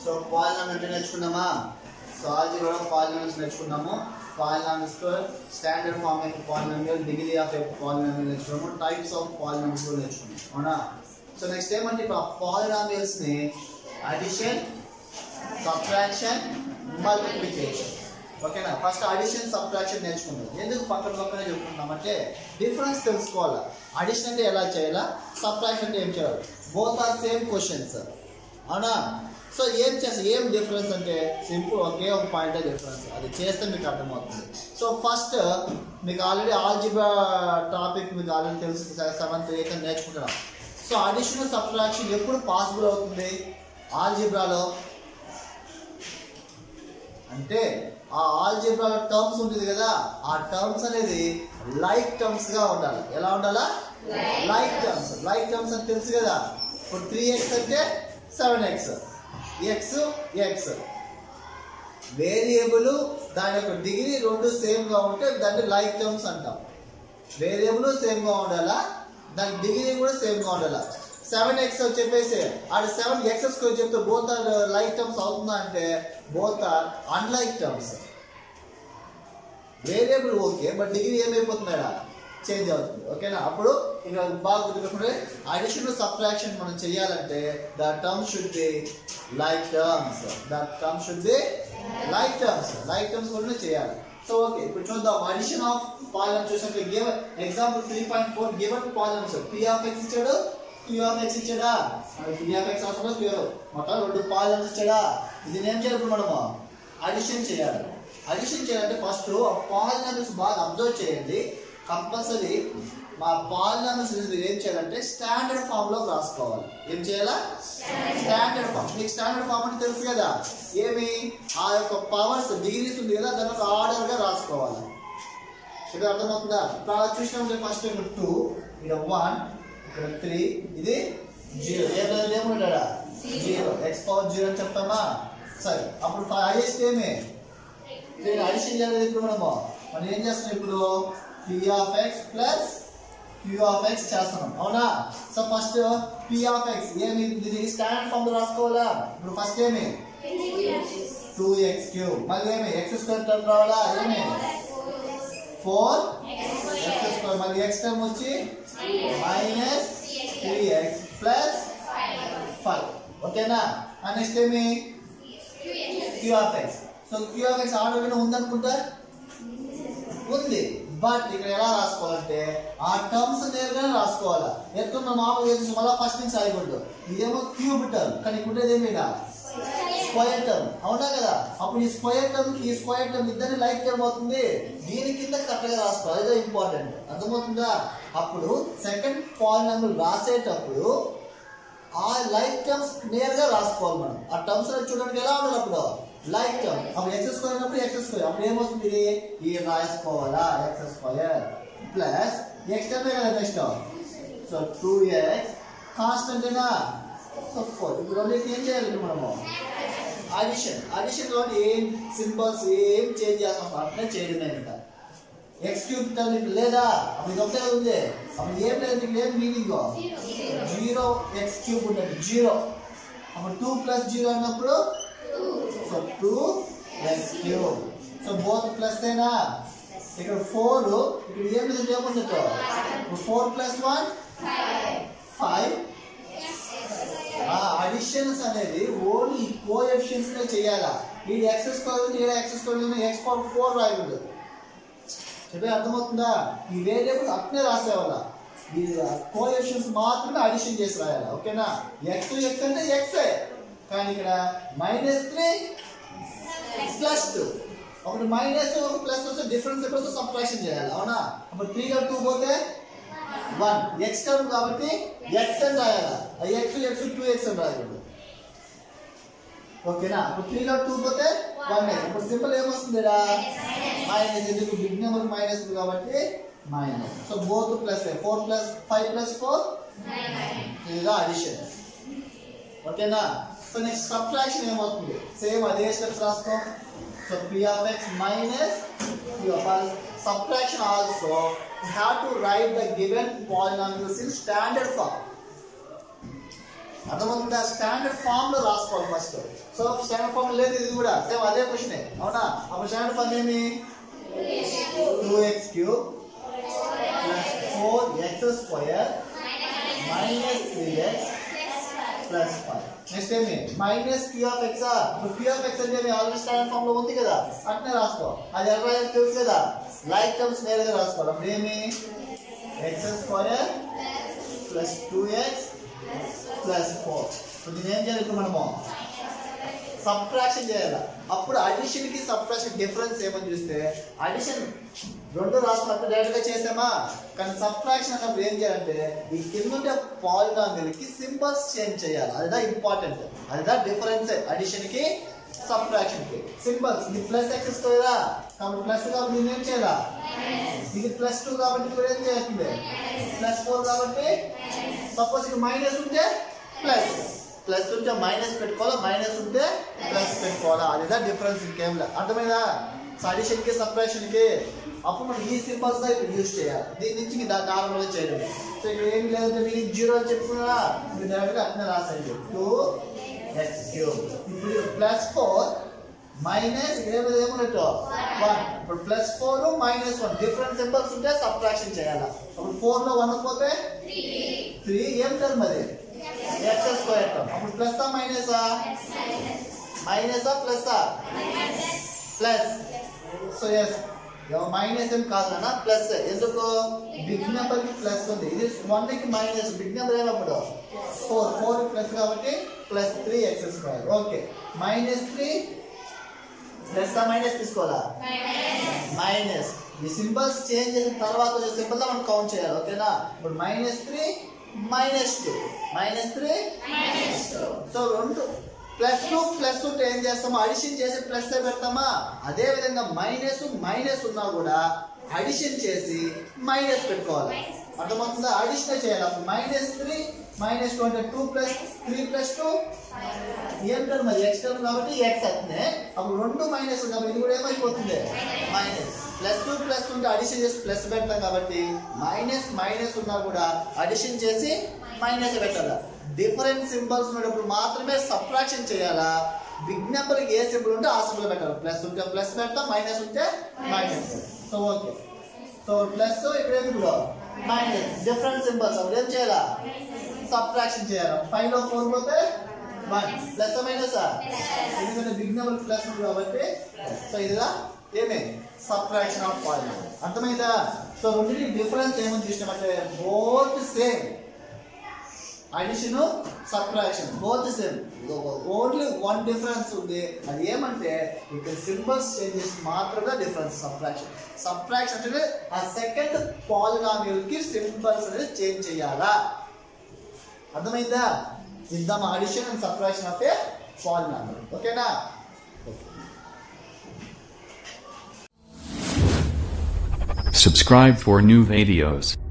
So polynomial అంటే నేర్చుకున్నామా so ఆల్జీబ్రాలో పాలినామిల్స్ నేర్చుకున్నాము polynomials standard form of polynomial degree of polynomial నేర్చుకున్నాము టైప్స్ ఆఫ్ పాలినామిల్స్ కూడా నేర్చుకున్నాం అవునా సో నెక్స్ట్ ఏమంటే ఇప్పుడు ఆ పాలినామిల్స్ ని అడిషన్ సబ్ట్రాక్షన్ మల్టిప్లికేషన్ ఓకేనా ఫస్ట్ అడిషన్ సబ్ట్రాక్షన్ నేర్చుకుందాం ఎందుకు పక్కన పక్కనే చెప్పుకుంటాం అంటే డిఫరెన్స్ తెలుసుకోవాలా అడిషన్ అంటే ఎలా చేయాలా సబ్ట్రాక్షన్ అంటే ఏం చేయాలి బోత్ ఆర్ సేమ్ క్వశ్చన్స్ అవునా సో ఏం చేస్తా ఏం డిఫరెన్స్ అంటే సింపుల్ ఒకే ఒక పాయింట్ డిఫరెన్స్ అది చేస్తే మీకు అర్థమవుతుంది సో ఫస్ట్ మీకు ఆల్రెడీ ఆల్జిబ్రా టాపిక్ మీకు ఆల్రెడీ తెలుసు సెవెంత్ ఎయిత్ నేర్చుకుంటున్నాం సో అడిషనల్ సబ్ట్రాక్షన్ ఎప్పుడు పాసిబుల్ అవుతుంది ఆల్జిబ్రాలో అంటే ఆ ఆల్జిబ్రా టర్మ్స్ ఉంటుంది కదా ఆ టర్మ్స్ అనేది లైక్ టర్మ్స్ గా ఉండాలి ఎలా ఉండాలా లైక్ టర్మ్స్ లైక్ టర్మ్స్ అని తెలుసు కదా ఇప్పుడు త్రీ ఎక్స్ అంటే seven X X X variable దాని యొక్క డిగ్రీ రెండు సేమ్ గా ఉంటే దాన్ని లైక్ టర్మ్స్ అంటాం వేరియబుల్ సేమ్ గా ఉండాలా దాని డిగ్రీ కూడా సేమ్ గా ఉండాలా సెవెన్ ఎక్స్ చెప్పేసి ఆడ సెవెన్ ఎక్స్ స్క్వేర్ చెప్తే బోత్ ఆర్ లైక్ టర్మ్స్ అవుతుందా అంటే both are unlike terms variable okay but degree ఏమైపోతుంది ఆడ చేంజ్ అవుతుంది ఓకేనా అప్పుడు ఇక్కడ బాగా గుర్తుపెట్టుకుంటే అడిషన్ సబ్ట్రాక్షన్ మనం చేయాలంటే the term should be like terms the term should be like terms like terms కూడా చేయాలి సో ఓకే ఇప్పుడు చూద్దాం అడిషన్ ఆఫ్ పాలన చూసినట్టు give example three point four given పాలన్స్ పి ఆఫ్ ఎక్స్ ఇచ్చాడు క్యూ ఆఫ్ ఎక్స్ ఇచ్చాడా పి ఆఫ్ ఎక్స్ అవసరం క్యూ మొత్తం రెండు పాలన్స్ ఇచ్చాడా ఇది ఏం చేయాలి ఇప్పుడు మనము అడిషన్ చేయాలి అడిషన్ చేయాలంటే ఫస్ట్ పాలినామిల్స్ బాగా అబ్జర్వ్ చేయండి కంపల్సరీ మా పాలినామిల్స్ మీరు ఏం చేయాలంటే స్టాండర్డ్ ఫామ్ లో రాసుకోవాలి ఏం చేయాలా స్టాండర్డ్ ఫామ్ మీకు స్టాండర్డ్ ఫామ్ అంటే తెలుసు కదా ఏమి ఆ యొక్క పవర్స్ డిగ్రీస్ ఉంది కదా దాని ఒక ఆర్డర్ గా రాసుకోవాలి ఇక్కడ అర్థమవుతుందా ఇప్పుడు అలా చూసినప్పుడు ఫస్ట్ ఇక్కడ టూ ఇక్కడ వన్ ఇక్కడ త్రీ ఇది జీరో ఏం ఏముంటాడా జీరో ఎక్స్ పవర్ జీరో అని చెప్తామా సరే అప్పుడు హైయెస్ట్ ఏమి దీన్ని అడిషన్ చేయాలి ఇప్పుడు మనము మనం ఏం చేస్తున్నాం ఇప్పుడు P of X plus Q of X చేస్తున్నాం అవునా so first P of X ఏమి దీనికి స్టాండర్డ్ ఫామ్ లో రాసుకోవాలా ఇప్పుడు ఫస్ట్ ఏమి టూ ఎక్స్ క్యూ మళ్ళీ ఏమి ఎక్స్ స్క్వేర్ టర్మ్ రావాలా ఏమి ఫోర్ ఎక్స్ స్క్వేర్ మళ్ళీ ఎక్స్ టర్మ్ వచ్చి minus three x plus five ఓకేనా నెక్స్ట్ ఏమి q of x so q of x order ఉందనుకుంటా ఉంది బట్ ఇక్కడ ఎలా రాసుకోవాలంటే ఆ టర్మ్స్ నేరుగానే రాసుకోవాలా ఎక్కడ మామూలు చేసి మళ్ళీ ఫస్ట్ నుంచి రాయకూడదు ఇదేమో క్యూబ్ టర్మ్ కానీ ఇక్కడ ఏమి స్క్వయర్ టర్మ్ అవునా కదా అప్పుడు ఈ స్క్వయర్ టర్మ్ ఈ స్క్వయర్ టర్మ్ ఇద్దరిని లైక్ టర్మ్ అవుతుంది దీని కింద కరెక్ట్ గా రాసుకోవాలి అదే ఇంపార్టెంట్ అర్థమవుతుందా అప్పుడు సెకండ్ పాలినామిల్ రాసేటప్పుడు ఆ లైక్ టర్మ్స్ నేరుగా రాసుకోవాలి మనం ఆ టర్మ్స్ చూడడానికి ఎలా ఉండాలి అప్పుడు లైక్ టర్మ్ అప్పుడు ఎక్స్ స్క్వేర్ అన్నప్పుడు ఎక్స్ స్క్వేర్ అప్పుడు ఏమొస్తుంది ఇది ఈ రాసుకోవాలా x square plus x term కదా నెక్స్ట్ సో టూ ఎక్స్ కాన్స్టెంటేనా సో ఫోర్ ఇప్పుడు రెండింటిని ఏం చేయాలి ఇప్పుడు మనము అడిషన్ అడిషన్ లో ఏం సింబల్స్ ఏం చేంజ్ చేస్తాం అట్లే చేయడమే ఇంకా ఎక్స్ క్యూబ్ టర్మ్ ఇప్పుడు లేదా అప్పుడు ఇది ఒకటే ఉంది అప్పుడు ఏం లేదు ఇక్కడ ఏం మీనింగ్ జీరో ఎక్స్ క్యూబ్ ఉంటుంది జీరో అప్పుడు టూ ప్లస్ జీరో అన్నప్పుడు so two x cube so both plus ఏనా ఇక్కడ ఫోర్ ఇక్కడ ఏం లేదు ఏముంది ఇప్పుడు four plus one five additions అనేది ఓన్లీ కోఎఫిషియన్స్ నే చేయాలా ఈ ఎక్స్ స్క్వేర్ ఉంది ఈడ ఎక్స్ స్క్వేర్ ఉంది ఎక్స్ పవర్ ఫోర్ రాయకూడదు చెప్పే అర్థమవుతుందా ఈ వేరియబుల్ అట్నే రాసేవాళ్ళ ఈ కోఎఫిషియన్స్ మాత్రమే అడిషన్ చేసి రాయాలి ఓకేనా ఎక్స్ ఎక్స్ అంటే ఎక్స్ కానీ ఇక్కడ మైనస్ త్రీ ప్లస్ టూ ఒకటి మైనస్ ఒక ప్లస్ వస్తే డిఫరెన్స్ ఎప్పుడు వస్తే సబ్ట్రాక్షన్ చేయాలి అవునా అప్పుడు త్రీ టూ పోతే వన్ ఎక్స్ టర్మ్ కాబట్టి ఎక్స్ అని రాయాలి ఆ ఎక్స్ ఎక్స్ టూ ఎక్స్ అని రాయకూడదు ఓకేనా ఇప్పుడు త్రీలో టూ పోతే వన్ ఎక్స్ ఇప్పుడు సింపుల్ ఏమొస్తుంది మైనస్ ఎందుకు బిగ్ నెంబర్ మైనస్ కాబట్టి minus so both plus four plus five plus four ఇదిగా అడిషన్ ఓకేనా సో నెక్స్ట్ సబ్ట్రాక్షన్ ఏమవుతుంది సేమ్ అదే స్టెప్స్ రాసుకో so p of x minus subtraction also have to write the given polynomials in standard form అర్థమవుతుందా standard form లో రాసుకోవాలి first so standard form లేదు ఇది కూడా సేమ్ అదే క్వశ్చన్ అవునా అప్పుడు స్టాండర్డ్ ఫామ్ ఏమి two x cube plus four x square minus three x plus five next ఏమి మైనస్ క్యూ ఆఫ్ ఎక్స్ ఇప్పుడు క్యూ ఆఫ్ ఎక్స్ అంటే ఆల్రెడీ స్టాండర్డ్ ఫామ్ లో ఉంది కదా అట్నే రాసుకో అది ఎలా రాయాలో తెలుసు కదా లైక్ టర్మ్స్ నేరుగా రాసుకోవాలి అప్పుడు ఏమి x square plus two x plus four ఇప్పుడు దీన్ని ఏం చేయాలి ఇప్పుడు మనము సబ్ట్రాక్షన్ చేయాలి అప్పుడు అడిషన్ కి సబ్ట్రాక్షన్ డిఫరెన్స్ ఏమని చూస్తే అడిషన్ రెండు రాసుకున్నట్టు డైరెక్ట్ గా చేసామా కానీ సబ్ట్రాక్షన్ అన్నప్పుడు ఏం చేయాలంటే ఈ కింద ఉండే పాలినామిల్ కి సింబల్స్ చేంజ్ చేయాలి అదిదా ఇంపార్టెంట్ అదిదా డిఫరెన్స్ అడిషన్ కి సబ్ట్రాక్షన్ కి సింబల్స్ ఇది ప్లస్ ఎక్స్ స్క్వేరా కాబట్టి ప్లస్ కాబట్టి నేను ఏం చేయాలా ఇది ప్లస్ టూ కాబట్టి ఇప్పుడు ఏం చేస్తుంది ప్లస్ ఫోర్ కాబట్టి సపోజ్ ఇది మైనస్ ఉంటే ప్లస్ ప్లస్ ఉంటే మైనస్ పెట్టుకోవాలా మైనస్ ఉంటే ప్లస్ పెట్టుకోవాలా అదిదా డిఫరెన్స్ ఇంకేం లేదు అర్థమైందా సడిషన్ కి సపరేషన్ కి అప్పుడు మనం ఈ సింబల్స్ ఇప్పుడు యూజ్ చేయాలి దీని నుంచి మీకు దాన్ని నార్మల్గా చేయడం సో ఇక్కడ ఏం లేదంటే మీకు జీరో అని చెప్పుకున్నా మీరు డైరెక్ట్గా అట్నే రాసండి టూ ఎక్స్ క్యూబ్ ఇప్పుడు ప్లస్ ఫోర్ మైనస్ ఇక్కడ ఏమి ఏమన్నట్టు వన్ ఇప్పుడు plus four minus one different symbols ఉంటే సబ్ట్రాక్షన్ చేయాలి అప్పుడు ఫోర్ లో వన్ పోతే త్రీ ఏం టర్మ్ అది ఎక్స్ స్క్వేర్ టర్మ్ అప్పుడు ప్లస్ ఆ మైనస్ ఆ మైనస్ ఆ ప్లస్ ఆ ప్లస్ సో ఎస్ మైనస్ ఏం కాదు అన్న ప్లస్ ఎందుకు బిగ్ నెంబర్ కి ప్లస్ ఉంది ఇది వన్ కి మైనస్ బిగ్ నెంబర్ ఏమప్పుడు ఫోర్ ఫోర్ ప్లస్ కాబట్టి plus three x square okay minus three plus ఆ మైనస్ తీసుకోవాలా మైనస్ ఈ సింబల్స్ చేంజ్ చేసిన తర్వాత వచ్చే సింబల్ మనం కౌంట్ చేయాలి ఓకేనా ఇప్పుడు minus three minus two minus three so రెండు ప్లస్ టూ ప్లస్ ఉంటే ఏం చేస్తాము అడిషన్ చేసి ప్లస్ పెడతామా అదే విధంగా మైనస్ మైనస్ ఉన్నా కూడా అడిషన్ చేసి మైనస్ పెట్టుకోవాలి అర్థమవుతుందా అడిషన్ చేయాలి అప్పుడు మైనస్ త్రీ మైనస్ టూ అంటే two plus three plus two ఏం టర్మ్ మరి ఎక్స్ టర్మ్ కాబట్టి ఎక్స్ అవుతుంది అప్పుడు రెండు మైనస్ కాబట్టి ఇది కూడా ఏమైపోతుంది మైనస్ ప్లస్ టూ ప్లస్ ఉంటే అడిషన్ చేసి ప్లస్ పెడతాం కాబట్టి మైనస్ మైనస్ ఉన్నా కూడా అడిషన్ చేసి మైనస్ పెట్టాలి డిఫరెంట్ సింబల్స్ ఉన్నప్పుడు మాత్రమే సబ్ట్రాక్షన్ చేయాలా బిగ్ నెంబర్ ఏ సింబల్ ఉంటే ఆ సింబల్ పెట్టాలి ప్లస్ ఉంటే ప్లస్ పెడతాం మైనస్ ఉంటే minus so okay so plus ఇక్కడ ఏమి ఇప్పుడు మైనస్ డిఫరెంట్ సింబల్స్ అప్పుడు ఏం చేయాలా సబ్ట్రాక్షన్ చేయాలి ఫైవ్ లో ఫోర్ పోతే వన్ ప్లస్ మైనస్ ఎందుకంటే బిగ్ నెంబర్ ప్లస్ ఉంది కాబట్టి సో ఇదిగా ఏమే సబ్ట్రాక్షన్ ఆఫ్ పాయింట్ అర్థమైందా సో రెండింటి డిఫరెన్స్ ఏమని చూసినామంటే both same addition subtraction both same only one difference ఉంది అది ఏమంటే ఇక్కడ సింబల్స్ చేంజెస్ మాత్రమే డిఫరెన్స్ సబ్ట్రాక్షన్ సబ్ట్రాక్షన్ అంటే ఆ సెకండ్ పాలినామియల్ కి సింబల్స్ అనేది చేంజ్ చేయాలా అర్థమైందా ఇద్దాం addition and subtraction of a polynomial ఓకేనా Subscribe for new videos.